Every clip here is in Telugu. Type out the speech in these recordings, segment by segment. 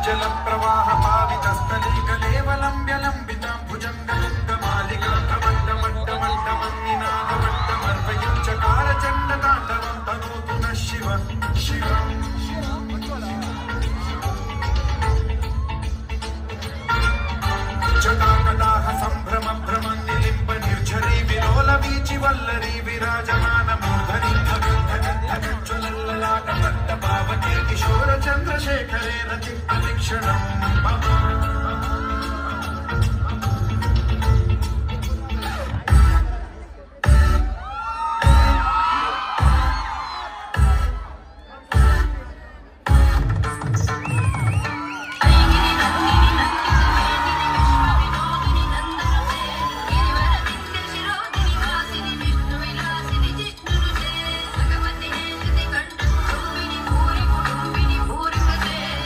జల ప్రవాహ పావితస్థలీకలేవలంబ్య లంబితాం భుజంగలింగమాలికాం ప్రమట్టమట్టమట్టమన్నినాదవట్టమర్వయుంచకార చండ తాండవం తనోతు న శివ శివం జటాకటాహ సంభ్రమ భ్రమం నిలింప నిర్ఝరీ విలోల వీచి వల్లరీ విరాజమాన మూర్ధని జ్వలల్లలాట పట్ట పావకే కిశోర చంద్రశేఖరే రతి ప్రతిక్షణం మమ భగవతి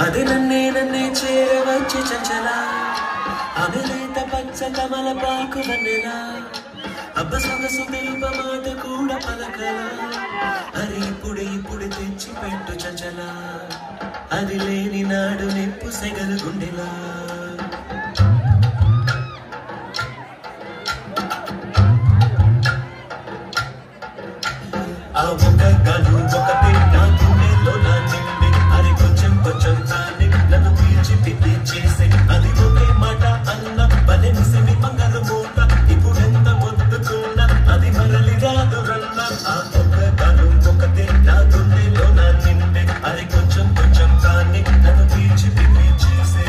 అది నన్నే నన్నే చేరవచ్చి చంచల ఆమె లేత పచ్చ కమల పాకు వన్నెలా అబ్బ సొగసు తెలుప మాట కూడా పలకల అది ఇప్పుడు ఇప్పుడు తెచ్చి పెట్టు చంచల అది లేని నాడు నిప్పు సెగలు గుండెలా ఆ ఒక గను ఒకటి నా గుండెలో నా నిండి అది కొంచెం కొంచెం తాని నన్ను పీల్చి పిల్లి చేసే అది ఒకే మాట అన్న బలెనిసిని బంగారు మూట ఇప్పుడెంత మొత్తుకున్నా అది మరలి రాదు రన్న ఆ ఒక గను ఒకటి నా గుండెలో నా నిండి అది కొంచెం కొంచెం తాని నన్ను పీల్చి పిల్లి చేసే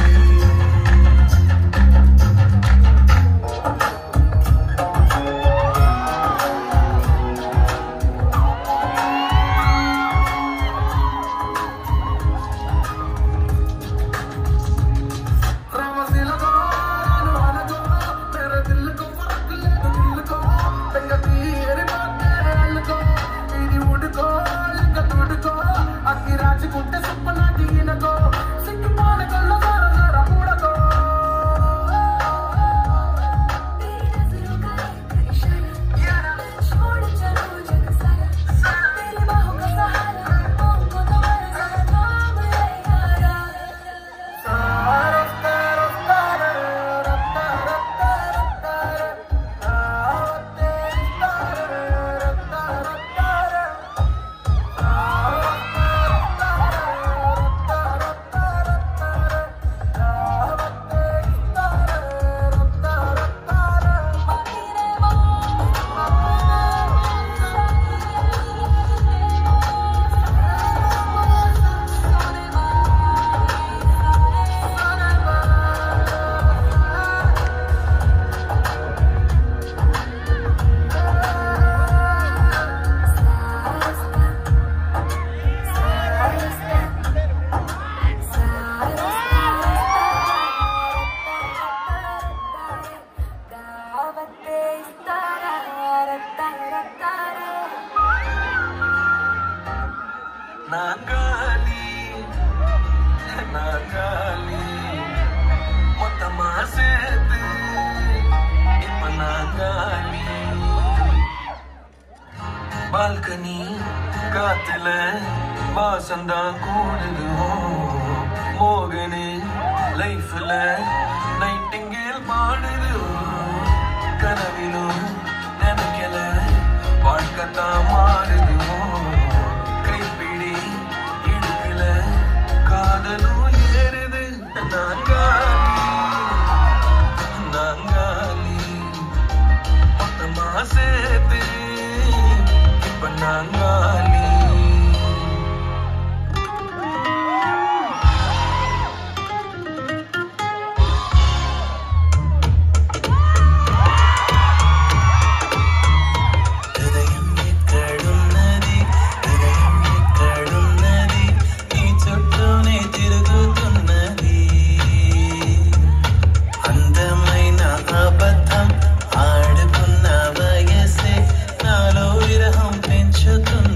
రాజుకుంటే సుప్పన దిగినకో సిగ్గుమాన కళ్ళ దొర దొర కూడకో तेरी नजरों का एक इशारा छोड़ चलो जग सारा तेरी बाहों का सहारा हमको तुम्हारा जरा थाम ले यारा నాగాలి నాగాలి மொத்தமா சேர்த்து இப்ப நாங்காலி பால்கனி காத்துல வாசந்தான் கூடுது மோகனு லைஃப்ல நைட்டிங்கேல் பாடுது கனவிலும் நினைக்கல வாழ்க்கைத்தான் மாறுது கைப்பிடி இடுக்கல காதலும் ஏறுது நாங்காலி நாங்காலி மொத்தமா சேர்த்து இப்ப நாங்காலி హృదయం ఎక్కడున్నది హృదయం ఎక్కడున్నది నీ చుట్టూనే తిరుగుతున్నది అందమైన అబద్ధం ఆడుకున్న వయసే నాలో విరహం పెంచుతున్నది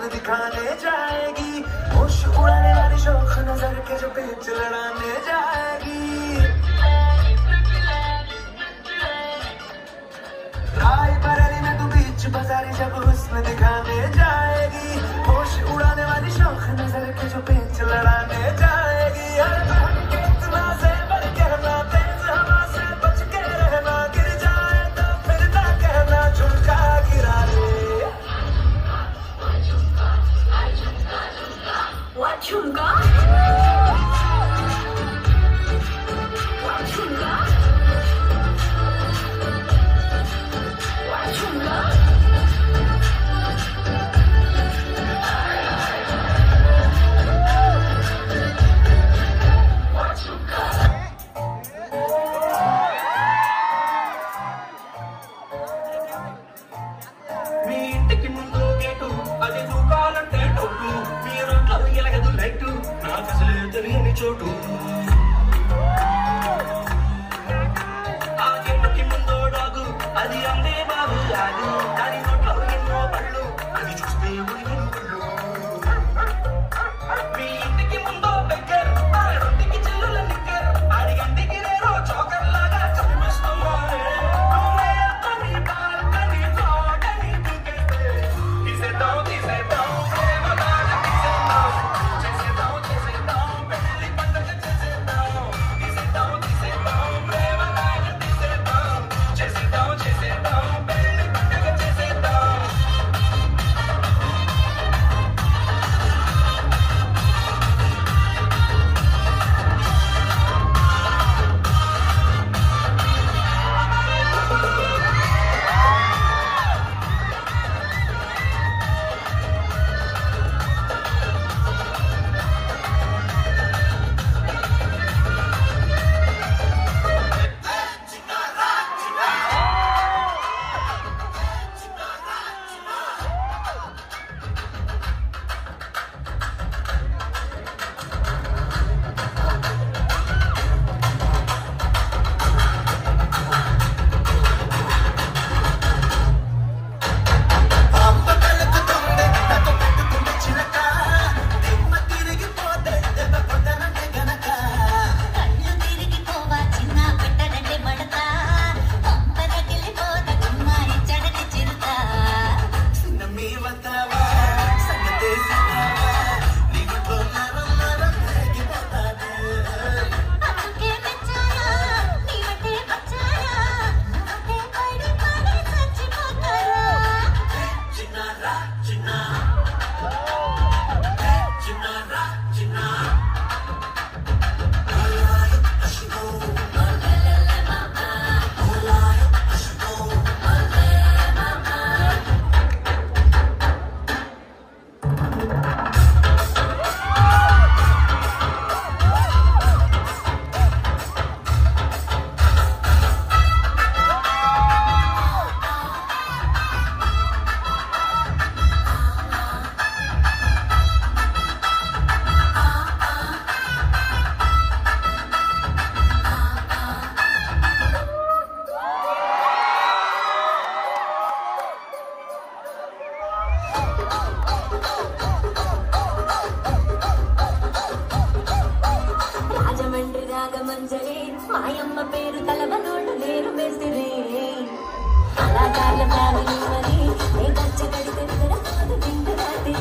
हुस्न दिखाने जाएगी होश उड़ाने वाली शौक नजर के जो पेच लड़ाने जाएगी राय बरेली में तू बीच बाजारी जब हुस्न दिखाने जाएगी होश उड़ाने वाली शौक नजर के जो पेच लड़ाने जाएगी हर पहन के इतना जेवर कहना तेज हवा से बच के रहना गिर जाए तो फिर ना कहना झुमका गिरा दे Wachunga? Wachunga? Wachunga? మీ ఇంటికి ముందు గేటు అది దూకాలంటే టోటు మీ రోడ్లో ఎలగదు లైటు నాకు అసలు తెలియని చోటు ఆ గేటుకి ముందు డాగు అది అందే బాబు లాగు దాని నోట్లో ఎన్నో పళ్ళు అది చూస్తే ఉడిగిన పళ్ళు మీ ఇంటికి ముందు బెక్కర్ ఆ రొట్టికి చిల్లుల నిక్కర్ ఆడి గంటికి రేరో చోకర్ లాగా కనిపిస్తున్నారే నువ్వే అతని బాల్కని తోటని దిగేస్తే తీసేద్దాం తీసేద్దాం ప్రేమలాగా తీసేద్దాం చేసేద్దాం చేసేద్దాం పెళ్లి పండుగ చేసేద్దాం తీసేద్దాం తీసేద్దాం ప్రేమలాగా తీసేద్దాం చేసేద్దాం చేసేద్దాం పెళ్లి పండుగ చేసేద్దాం అమ్మ కలుకుతుంది నాతో పెట్టుకుంటే చిలక దిమ్మ తిరిగిపోతే దెబ్బ కొట్టనంటే గనక కళ్ళు తిరిగిపోవా చిన్న పెట్టనంటే మడత పంపదగిలిపోత కుమ్మారి చడని చిరుత చిన్న మీ వస్తావా సంగతే సిద్ధావా నీ గుడ్లో నరం నరం తెగిపోతాది అందుకే మెచ్చారా నీ వట్టే వచ్చారా నువ్వే పడి పడి చచ్చిపోతారా చిన్నారా చిన్న చిన్నారా చిన్న రాజమండ్రి రాగమంజరి మాయమ్మ పేరు తలవనోళ్ళు లేరు బెసిరి కళాకారుల ఫ్యామిలీ మరి నే కచ్చగడి దగ్గర కాదు నిండు రాత్రి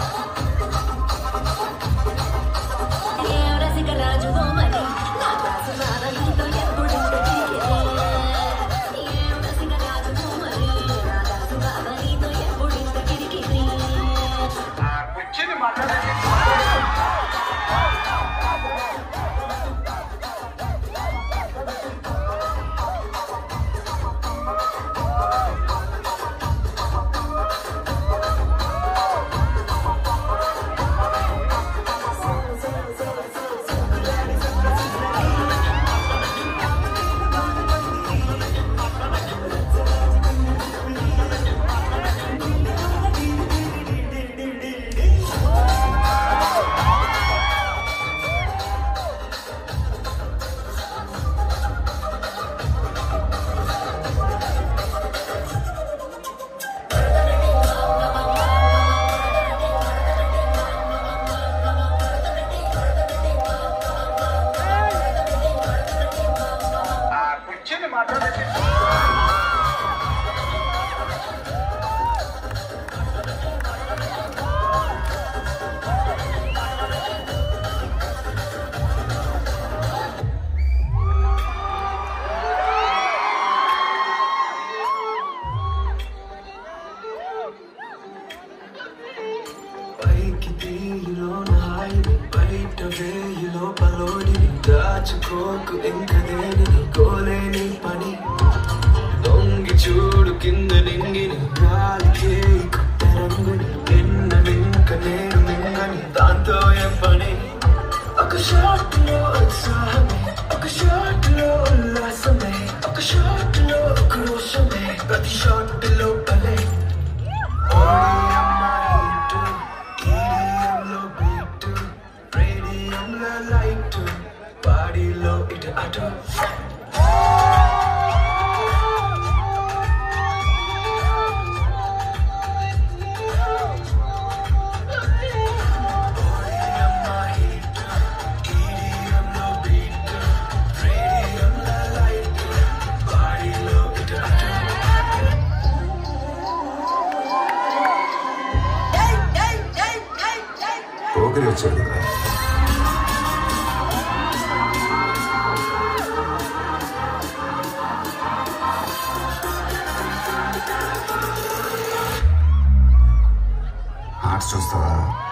రసిక రాజు మరి నా సోకు ఇంక దేనిది కోలేని పని దొంగి చూడు కింద నింగిని గాలికే కట్టరంగుని నిన్న వింక నేను మింగని దాంతో ఏం పని ఒక షాట్ లో ఉత్సాహమే ఒక షాట్ లో ఉల్లాసమే ఒక షాట్ లో క్రోషమే ప్రతి షాట్ లో పలే బాడీలో ఇటు అటు బాడీలో ఇటు అటు పోకరి వచ్చాడు కదా ఆర్ట్స్ చూస్తావా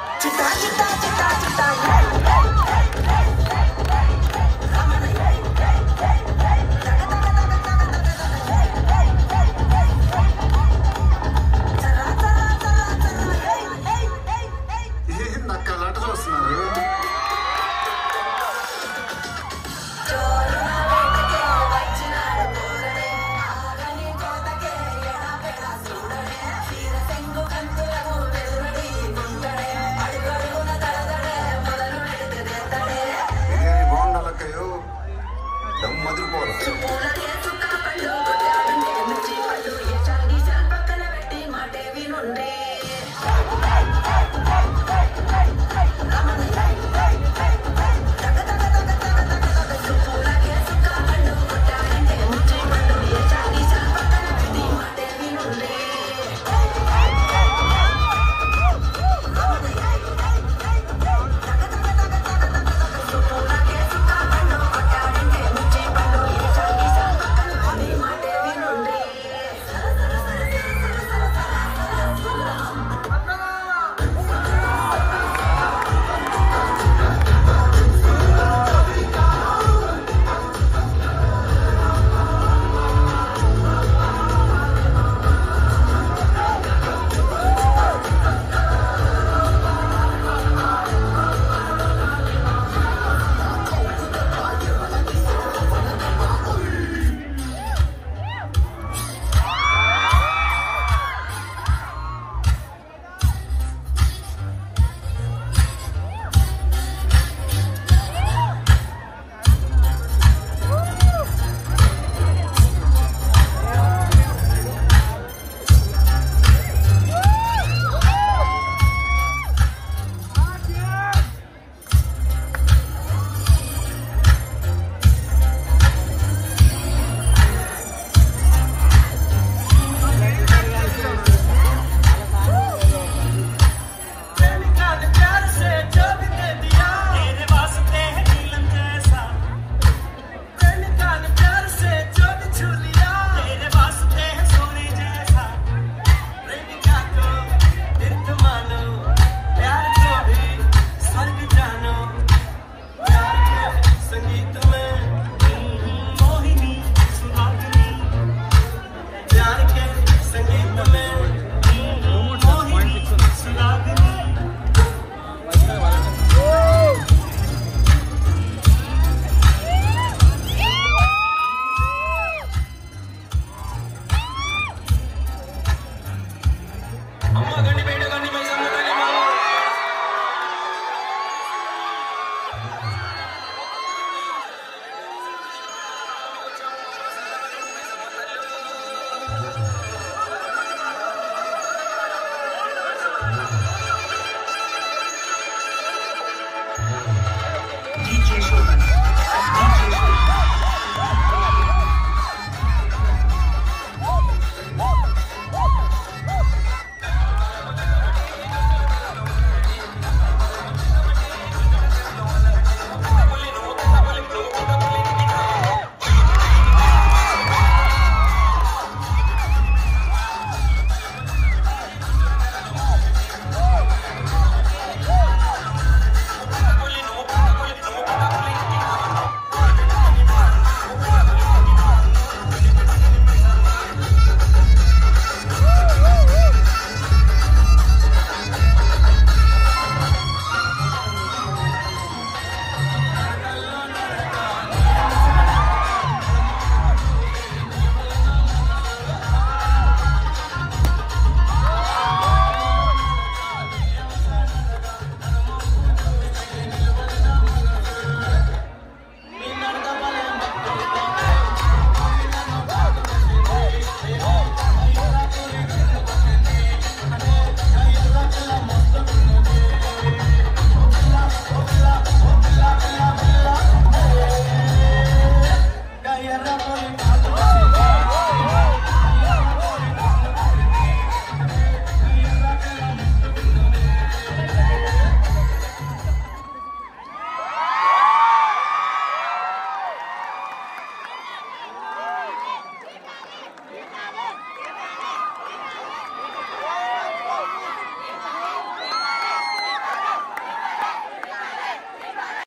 ఏందక్క అలాంటి చూస్తున్నారు బిర్యానీ బాగుండాలక్కయ్యో దమ్ మదిరిపోవాలి